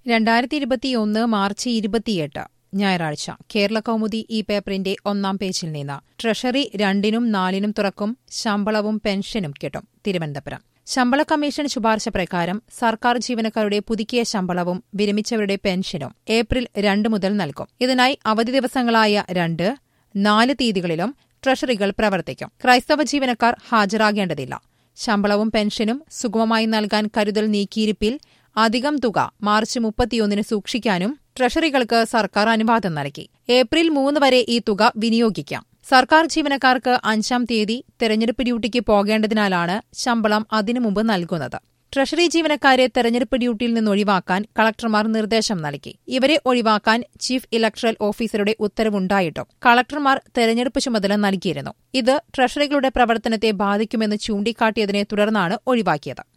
രണ്ടായിരത്തി ഇരുപത്തിയൊന്ന് മാർച്ച് ഇരുപത്തിയെട്ട് ഞായറാഴ്ച കേരള കൗമുദി ഈ പേപ്പറിന്റെ ഒന്നാം പേജിൽ നിന്ന് ട്രഷറി രണ്ടിനും നാലിനും തുറക്കും ശമ്പളവും പെൻഷനും കിട്ടും തിരുവനന്തപുരം ശമ്പള കമ്മീഷൻ ശുപാർശ പ്രകാരം സർക്കാർ ജീവനക്കാരുടെ പുതുക്കിയ ശമ്പളവും വിരമിച്ചവരുടെ പെൻഷനും ഏപ്രിൽ രണ്ട് മുതൽ നൽകും ഇതിനായി അവധി ദിവസങ്ങളായ രണ്ട് നാല് തീയതികളിലും ട്രഷറികൾ പ്രവർത്തിക്കും ക്രൈസ്തവ ജീവനക്കാർ ഹാജരാകേണ്ടതില്ല ശമ്പളവും പെൻഷനും സുഗമമായി നൽകാൻ കരുതൽ നീക്കിയിരിപ്പിൽ അധികം തുക മാർച്ച് മുപ്പത്തിയൊന്നിന് സൂക്ഷിക്കാനും ട്രഷറികൾക്ക് സർക്കാർ അനുവാദം നൽകി ഏപ്രിൽ മൂന്ന് വരെ ഈ തുക വിനിയോഗിക്കാം സർക്കാർ ജീവനക്കാർക്ക് അഞ്ചാം തീയതി തെരഞ്ഞെടുപ്പ് ഡ്യൂട്ടിക്ക് പോകേണ്ടതിനാലാണ് ശമ്പളം അതിനു മുമ്പ് നൽകുന്നത് ട്രഷറി ജീവനക്കാരെ തെരഞ്ഞെടുപ്പ് ഡ്യൂട്ടിയിൽ നിന്ന് ഒഴിവാക്കാൻ കളക്ടർമാർ നിർദ്ദേശം നൽകി ഇവരെ ഒഴിവാക്കാൻ ചീഫ് ഇലക്ടറൽ ഓഫീസറുടെ ഉത്തരവുണ്ടായിട്ടും കളക്ടർമാർ തെരഞ്ഞെടുപ്പ് ചുമതല നൽകിയിരുന്നു ഇത് ട്രഷറികളുടെ പ്രവർത്തനത്തെ ബാധിക്കുമെന്ന് ചൂണ്ടിക്കാട്ടിയതിനെ തുടർന്നാണ് ഒഴിവാക്കിയത്